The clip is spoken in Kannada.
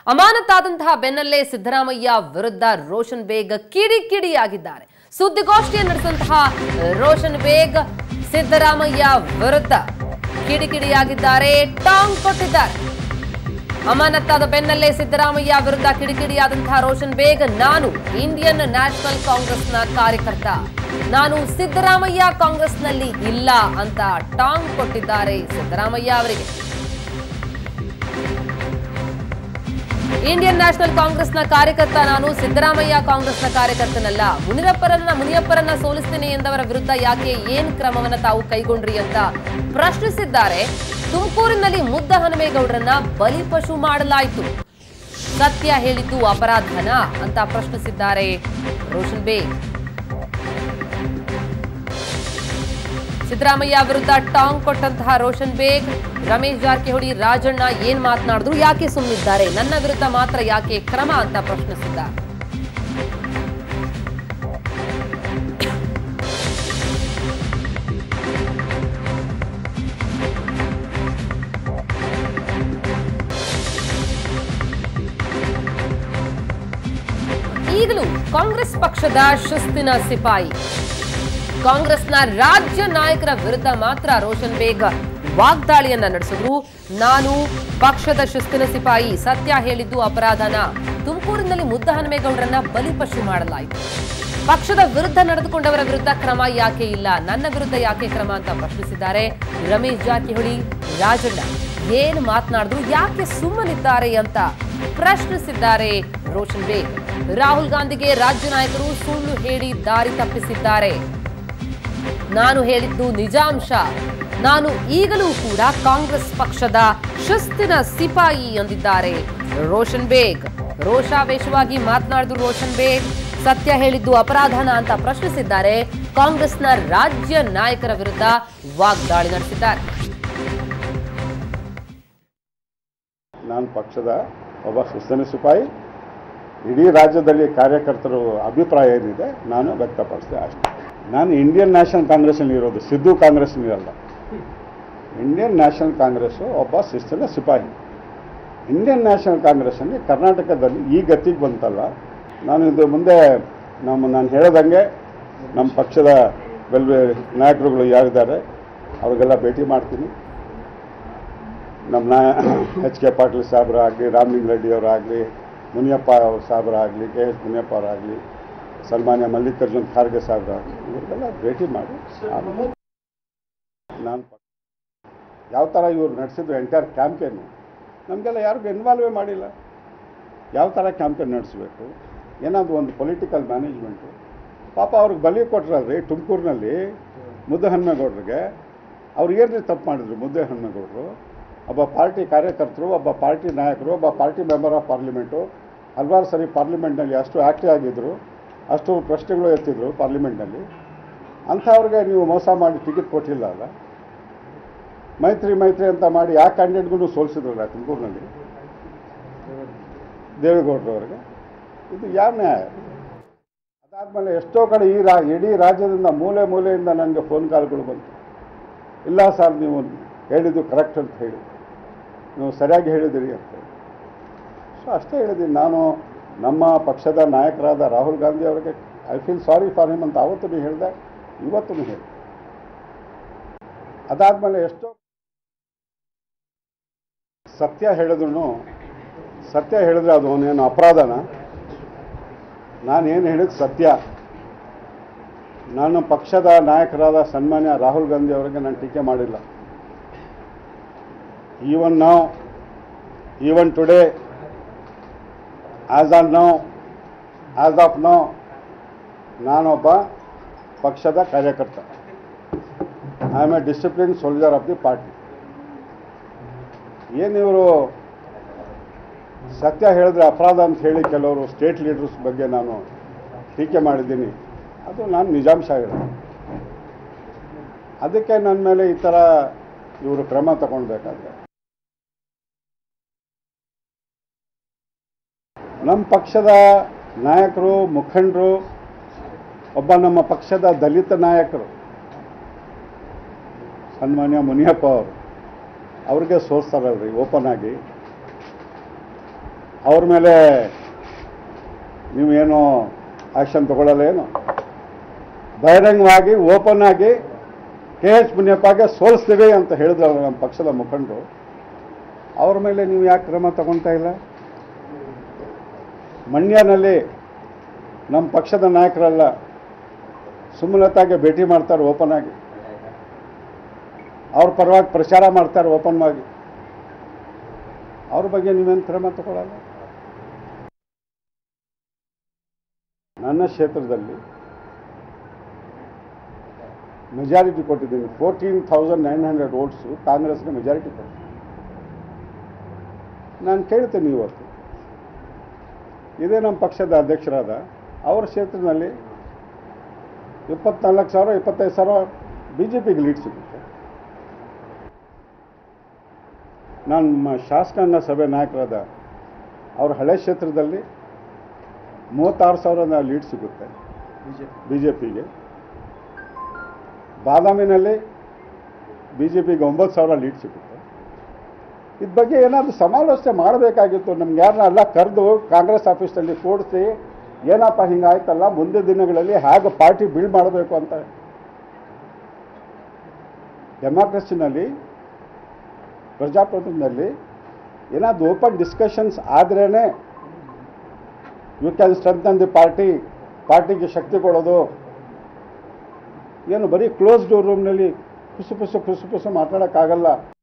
ಅಮಾನತಾದಂತಹ ಬೆನ್ನಲ್ಲೇ ಸಿದ್ದರಾಮಯ್ಯ ವಿರುದ್ಧ ರೋಷನ್ ಬೇಗ್ ಕಿಡಿಕಿಡಿಯಾಗಿದ್ದಾರೆ ಸುದ್ದಿಗೋಷ್ಠಿಯನ್ನು ನಡೆಸಿದಂತಹ ರೋಷನ್ ಬೇಗ್ ಸಿದ್ದರಾಮಯ್ಯ ವಿರುದ್ಧ ಕಿಡಿಕಿಡಿಯಾಗಿದ್ದಾರೆ ಟಾಂಗ್ ಕೊಟ್ಟಿದ್ದಾರೆ ಅಮಾನತ್ತಾದ ಬೆನ್ನಲ್ಲೇ ಸಿದ್ದರಾಮಯ್ಯ ವಿರುದ್ಧ ಕಿಡಿಕಿಡಿಯಾದಂತಹ ರೋಷನ್ ಬೇಗ್ ನಾನು ಇಂಡಿಯನ್ ನ್ಯಾಷನಲ್ ಕಾಂಗ್ರೆಸ್ನ ಕಾರ್ಯಕರ್ತ ನಾನು ಸಿದ್ದರಾಮಯ್ಯ ಕಾಂಗ್ರೆಸ್ನಲ್ಲಿ ಇಲ್ಲ ಅಂತ ಟಾಂಗ್ ಕೊಟ್ಟಿದ್ದಾರೆ ಸಿದ್ದರಾಮಯ್ಯ ಅವರಿಗೆ ಇಂಡಿಯನ್ ನ್ಯಾಷನಲ್ ಕಾಂಗ್ರೆಸ್ನ ಕಾರ್ಯಕರ್ತ ನಾನು ಸಿದ್ದರಾಮಯ್ಯ ಕಾಂಗ್ರೆಸ್ನ ಕಾರ್ಯಕರ್ತನಲ್ಲ ಮುನಿರಪ್ಪರನ್ನ ಮುನಿಯಪ್ಪರನ್ನ ಸೋಲಿಸ್ತೀನಿ ಎಂದವರ ವಿರುದ್ಧ ಯಾಕೆ ಏನ್ ಕ್ರಮವನ್ನ ತಾವು ಕೈಗೊಂಡ್ರಿ ಅಂತ ಪ್ರಶ್ನಿಸಿದ್ದಾರೆ ತುಮಕೂರಿನಲ್ಲಿ ಮುದ್ದ ಹನುಮೇಗೌಡರನ್ನ ಬಲಿಪಶು ಮಾಡಲಾಯಿತು ಸತ್ಯ ಹೇಳಿದ್ದು ಅಪರಾಧನ ಅಂತ ಪ್ರಶ್ನಿಸಿದ್ದಾರೆ ರೋಷನ್ ಬೇಗ್ ಸಿದ್ದರಾಮಯ್ಯ ವಿರುದ್ಧ ಟಾಂಗ್ ಕೊಟ್ಟಂತಹ ರೋಷನ್ ಬೇಗ್ ರಮೇಶ್ ಜಾರಕಿಹೊಳಿ ರಾಜಣ್ಣ ಏನ್ ಮಾತನಾಡಿದ್ರು ಯಾಕೆ ಸುಮ್ಮನಿದ್ದಾರೆ ನನ್ನ ವಿರುದ್ಧ ಮಾತ್ರ ಯಾಕೆ ಕ್ರಮ ಅಂತ ಪ್ರಶ್ನಿಸಿದ್ದಾರೆ ಈಗಲೂ ಕಾಂಗ್ರೆಸ್ ಪಕ್ಷದ ಶಿಸ್ತಿನ ಸಿಪಾಯಿ ಕಾಂಗ್ರೆಸ್ನ ರಾಜ್ಯ ನಾಯಕರ ವಿರುದ್ಧ ಮಾತ್ರ ರೋಷನ್ ಬೇಗ್ ವಾಗ್ದಾಳಿಯನ್ನ ನಡೆಸಿದ್ರು ನಾನು ಪಕ್ಷದ ಶಿಸ್ತಿನ ಸಿಪಾಯಿ ಸತ್ಯ ಹೇಳಿದ್ದು ಅಪರಾಧನ ತುಮಕೂರಿನಲ್ಲಿ ಮುದ್ದ ಹನುಮೇಗೌಡರನ್ನ ಬಲಿಪಶು ಮಾಡಲಾಯಿತು ಪಕ್ಷದ ವಿರುದ್ಧ ನಡೆದುಕೊಂಡವರ ವಿರುದ್ಧ ಕ್ರಮ ಯಾಕೆ ಇಲ್ಲ ನನ್ನ ವಿರುದ್ಧ ಯಾಕೆ ಕ್ರಮ ಅಂತ ಪ್ರಶ್ನಿಸಿದ್ದಾರೆ ರಮೇಶ್ ಜಾರಕಿಹೊಳಿ ರಾಜಣ್ಣ ಏನು ಮಾತನಾಡಿದ್ರು ಯಾಕೆ ಸುಮ್ಮನಿದ್ದಾರೆ ಅಂತ ಪ್ರಶ್ನಿಸಿದ್ದಾರೆ ರೋಷನ್ ಬೇಗ್ ರಾಹುಲ್ ಗಾಂಧಿಗೆ ರಾಜ್ಯ ನಾಯಕರು ಸುಳ್ಳು ಹೇಳಿ ದಾರಿ ತಪ್ಪಿಸಿದ್ದಾರೆ ನಾನು ಹೇಳಿದ್ದು ನಿಜಾಂಶ ನಾನು ಈಗಲೂ ಕೂಡ ಕಾಂಗ್ರೆಸ್ ಪಕ್ಷದ ಶಿಸ್ತಿನ ಸಿಪಾಯಿ ಎಂದಿದ್ದಾರೆ ರೋಷನ್ ಬೇಗ್ ರೋಷಾವೇಶವಾಗಿ ಮಾತನಾಡಿದ್ರು ರೋಷನ್ ಬೇಗ್ ಸತ್ಯ ಹೇಳಿದ್ದು ಅಪರಾಧನ ಅಂತ ಪ್ರಶ್ನಿಸಿದ್ದಾರೆ ಕಾಂಗ್ರೆಸ್ನ ರಾಜ್ಯ ನಾಯಕರ ವಿರುದ್ಧ ವಾಗ್ದಾಳಿ ನಡೆಸಿದ್ದಾರೆ ನಾನು ಪಕ್ಷದ ಒಬ್ಬ ಶಿಸ್ತನ ಸಿಪಾಯಿ ಇಡೀ ರಾಜ್ಯದಲ್ಲಿ ಕಾರ್ಯಕರ್ತರು ಅಭಿಪ್ರಾಯ ಏನಿದೆ ನಾನು ವ್ಯಕ್ತಪಡಿಸಿದೆ ಅಷ್ಟೇ ನಾನು ಇಂಡಿಯನ್ ನ್ಯಾಷನಲ್ ಕಾಂಗ್ರೆಸ್ನಲ್ಲಿ ಇರೋದು ಸಿದ್ದು ಕಾಂಗ್ರೆಸ್ನಲ್ಲಿ ಅಲ್ಲ ಇಂಡಿಯನ್ ನ್ಯಾಷನಲ್ ಕಾಂಗ್ರೆಸ್ಸು ಒಬ್ಬ ಶಿಸ್ತಿನ ಸಿಪಾಯಿ ಇಂಡಿಯನ್ ನ್ಯಾಷನಲ್ ಕಾಂಗ್ರೆಸ್ಸಲ್ಲಿ ಕರ್ನಾಟಕದಲ್ಲಿ ಈ ಗತಿಗೆ ಬಂತಲ್ಲ ನಾನು ಇದು ಮುಂದೆ ನಮ್ಮ ನಾನು ಹೇಳ್ದಂಗೆ ನಮ್ಮ ಪಕ್ಷದ ಬೆಲ್ ನಾಯಕರುಗಳು ಯಾರಿದ್ದಾರೆ ಅವ್ರಿಗೆಲ್ಲ ಭೇಟಿ ಮಾಡ್ತೀನಿ ನಮ್ಮ ನಾ ಎಚ್ ಕೆ ಪಾಟೀಲ್ ಸಾಹೇಬರಾಗಲಿ ರಾಮಲಿಂಗ ರೆಡ್ಡಿ ಅವರಾಗಲಿ ಮುನಿಯಪ್ಪ ಅವ್ರ ಸಾಹೇಬರಾಗಲಿ ಕೆ ಎಸ್ ಮುನಿಯಪ್ಪ ಅವರಾಗಲಿ ಸನ್ಮಾನ್ಯ ಮಲ್ಲಿಕಾರ್ಜುನ್ ಖರ್ಗೆ ಸಾಹೇಬರಾಗಲಿ ಇವ್ರಿಗೆಲ್ಲ ಭೇಟಿ ಮಾಡಿ ಆಮೇಲೆ ನಾನು ಯಾವ ಥರ ಇವ್ರು ನಡೆಸಿದ್ರು ಎಂಟೈರ್ ಕ್ಯಾಂಪೇನು ನಮಗೆಲ್ಲ ಯಾರಿಗೂ ಇನ್ವಾಲ್ವೇ ಮಾಡಿಲ್ಲ ಯಾವ ಥರ ಕ್ಯಾಂಪೇನ್ ನಡೆಸಬೇಕು ಏನಾದರೂ ಒಂದು ಪೊಲಿಟಿಕಲ್ ಮ್ಯಾನೇಜ್ಮೆಂಟು ಪಾಪ ಅವ್ರಿಗೆ ಬಲಿ ಕೊಟ್ರಲ್ರಿ ತುಮಕೂರಿನಲ್ಲಿ ಮುದ್ದೆ ಹನುಮೇಗೌಡರಿಗೆ ಅವ್ರು ಏನು ತಪ್ಪು ಮಾಡಿದ್ರು ಮುದ್ದೆ ಹನುಮೇಗೌಡರು ಒಬ್ಬ ಪಾರ್ಟಿ ಕಾರ್ಯಕರ್ತರು ಒಬ್ಬ ಪಾರ್ಟಿ ನಾಯಕರು ಒಬ್ಬ ಪಾರ್ಟಿ ಮೆಂಬರ್ ಆಫ್ ಪಾರ್ಲಿಮೆಂಟು ಹಲವಾರು ಸರಿ ಪಾರ್ಲಿಮೆಂಟ್ನಲ್ಲಿ ಅಷ್ಟು ಆ್ಯಕ್ಟಿವ್ ಆಗಿದ್ದರು ಅಷ್ಟು ಪ್ರಶ್ನೆಗಳು ಎತ್ತಿದ್ರು ಪಾರ್ಲಿಮೆಂಟ್ನಲ್ಲಿ ಅಂಥವ್ರಿಗೆ ನೀವು ಮೋಸ ಮಾಡಿ ಟಿಕೆಟ್ ಕೊಟ್ಟಿಲ್ಲ ಅಲ್ಲ ಮೈತ್ರಿ ಮೈತ್ರಿ ಅಂತ ಮಾಡಿ ಯಾವ ಕ್ಯಾಂಡಿಡೇಟ್ಗೂ ಸೋಲಿಸಿದ್ರಲ್ಲ ತುಮಕೂರಿನಲ್ಲಿ ದೇವೇಗೌಡರವ್ರಿಗೆ ಇದು ಯಾವ ನ್ಯಾಯ ಅದಾದಮೇಲೆ ಎಷ್ಟೋ ಕಡೆ ಈ ರಾ ಇಡೀ ರಾಜ್ಯದಿಂದ ಮೂಲೆ ಮೂಲೆಯಿಂದ ನನಗೆ ಫೋನ್ ಕಾಲ್ಗಳು ಬಂತು ಇಲ್ಲ ಸರ್ ನೀವು ಹೇಳಿದ್ದು ಕರೆಕ್ಟ್ ಅಂತ ಹೇಳಿ ನೀವು ಸರಿಯಾಗಿ ಹೇಳಿದಿರಿ ಅಂತ ಹೇಳಿ ಸೊ ಅಷ್ಟೇ ಹೇಳಿದ್ದೀನಿ ನಾನು ನಮ್ಮ ಪಕ್ಷದ ನಾಯಕರಾದ ರಾಹುಲ್ ಗಾಂಧಿ ಅವರಿಗೆ I feel sorry for him ಅಂತ ಆವತ್ತೂ ಹೇಳಿದೆ ಇವತ್ತೂ ಹೇಳಿ ಅದಾದಮೇಲೆ ಎಷ್ಟೋ ಸತ್ಯ ಹೇಳಿದ್ರು ಸತ್ಯ ಹೇಳಿದ್ರೆ ಅದು ಅವನೇನು ಅಪರಾಧನ ನಾನೇನು ಹೇಳಿದ ಸತ್ಯ ನಾನು ಪಕ್ಷದ ನಾಯಕರಾದ ಸನ್ಮಾನ್ಯ ರಾಹುಲ್ ಗಾಂಧಿ ಅವರಿಗೆ ನಾನು ಟೀಕೆ ಮಾಡಿಲ್ಲ ಈವನ್ ನಾವು even today as on now as of now ನಾನೊಬ್ಬ ಪಕ್ಷದ ಕಾರ್ಯಕರ್ತ I am a discipline soldier of the party ಏನು ಇವರು ಸತ್ಯ ಹೇಳಿದ್ರೆ ಅಪರಾಧ ಅಂತ ಹೇಳಿ ಕೆಲವರು ಸ್ಟೇಟ್ ಲೀಡರ್ಸ್ ಬಗ್ಗೆ ನಾನು ಟೀಕೆ ಮಾಡಿದ್ದೀನಿ ಅದು ನಾನು ನಿಜಾಂಶ ಹೇಳಿದೆ ಅದಕ್ಕೆ ನನ್ನ ಮೇಲೆ ಈ ಥರ ಇವರು ಕ್ರಮ ತಗೊಳ್ಬೇಕಾದ್ರೆ ನಮ್ಮ ಪಕ್ಷದ ನಾಯಕರು ಮುಖಂಡರು ಒಬ್ಬ ನಮ್ಮ ಪಕ್ಷದ ದಲಿತ ನಾಯಕರು ಸನ್ಮಾನ್ಯ ಮುನಿಯಪ್ಪ ಅವರು ಅವ್ರಿಗೆ ಸೋಲ್ಸ್ತಾರಲ್ರಿ ಓಪನ್ ಆಗಿ ಅವ್ರ ಮೇಲೆ ನೀವೇನು ಆಕ್ಷನ್ ತಗೊಳ್ಳಲ್ಲ ಏನು ಬಹಿರಂಗವಾಗಿ ಓಪನ್ ಆಗಿ ಕೆ ಎಚ್ ಮುನಿಯಪ್ಪಗೆ ಸೋಲಿಸ್ತೀವಿ ಅಂತ ಹೇಳಿದ್ರು ನಮ್ಮ ಪಕ್ಷದ ಮುಖಂಡರು ಅವ್ರ ಮೇಲೆ ನೀವು ಯಾಕೆ ಕ್ರಮ ತಗೊಳ್ತಾ ಇಲ್ಲ ಮಂಡ್ಯನಲ್ಲಿ ನಮ್ಮ ಪಕ್ಷದ ನಾಯಕರೆಲ್ಲ ಸುಮಲತಾಗೆ ಭೇಟಿ ಮಾಡ್ತಾರೆ ಓಪನ್ ಆಗಿ ಅವ್ರ ಪರವಾಗಿ ಪ್ರಚಾರ ಮಾಡ್ತಾರೆ ಓಪನ್ ಆಗಿ ಅವ್ರ ಬಗ್ಗೆ ನೀವೇನು ಕ್ರಮ ತಗೊಳ್ಳಲ್ಲ ನನ್ನ ಕ್ಷೇತ್ರದಲ್ಲಿ ಮೆಜಾರಿಟಿ ಕೊಟ್ಟಿದ್ದೀನಿ fourteen thousand nine hundred votes ಕಾಂಗ್ರೆಸ್ಗೆ ಮೆಜಾರಿಟಿ ಕೊಟ್ಟು ನಾನು ಕೇಳ್ತೇನೆ ಇವತ್ತು ಇದೇ ನಮ್ಮ ಪಕ್ಷದ ಅಧ್ಯಕ್ಷರಾದ ಅವರ ಕ್ಷೇತ್ರದಲ್ಲಿ ಇಪ್ಪತ್ನಾಲ್ಕು ಸಾವಿರ ಇಪ್ಪತ್ತೈದು ಸಾವಿರ ಬಿ ಜೆ ಪಿಗೆ ಲೀಡ್ ಸಿಗುತ್ತೆ ನಮ್ಮ ಶಾಸಕಾಂಗ ಸಭೆ ನಾಯಕರಾದ ಅವ್ರ ಹಳೆ ಕ್ಷೇತ್ರದಲ್ಲಿ ಮೂವತ್ತಾರು ಸಾವಿರ ಲೀಡ್ ಸಿಗುತ್ತೆ ಬಿ ಜೆ ಪಿಗೆ ಬಾದಾಮಿನಲ್ಲಿ ಬಿ ಜೆ ಪಿಗೆ ಒಂಬತ್ತು ಸಾವಿರ ಲೀಡ್ ಸಿಗುತ್ತೆ ಇದ್ರ ಬಗ್ಗೆ ಏನಾದರೂ ಸಮಾಲೋಚನೆ ಮಾಡಬೇಕಾಗಿತ್ತು ನಮ್ಗೆ ಯಾರನ್ನ ಎಲ್ಲ ಕರೆದು ಕಾಂಗ್ರೆಸ್ ಆಫೀಸಲ್ಲಿ ಕೂಡಿಸಿ ಏನಪ್ಪ ಹಿಂಗಾಯ್ತಲ್ಲ ಮುಂದಿನ ದಿನಗಳಲ್ಲಿ ಹೇಗೆ ಪಾರ್ಟಿ ಬಿಲ್ಡ್ ಮಾಡಬೇಕು ಅಂತ ಡೆಮಾಕ್ರಸಿನಲ್ಲಿ ಪ್ರಜಾಪ್ರಭುತ್ವದಲ್ಲಿ ಏನಾದ್ರು ಓಪನ್ ಡಿಸ್ಕಷನ್ಸ್ ಆದ್ರೇ you can strengthen the party ಪಾರ್ಟಿಗೆ ಶಕ್ತಿ ಕೊಡೋದು ಏನು ಬರೀ ಕ್ಲೋಸ್ ಡೋರ್ ರೂಮ್ನಲ್ಲಿ ಪುಸು ಪುಸು ಪುಸು ಪುಸು ಮಾತಾಡೋಕ್ಕಾಗಲ್ಲ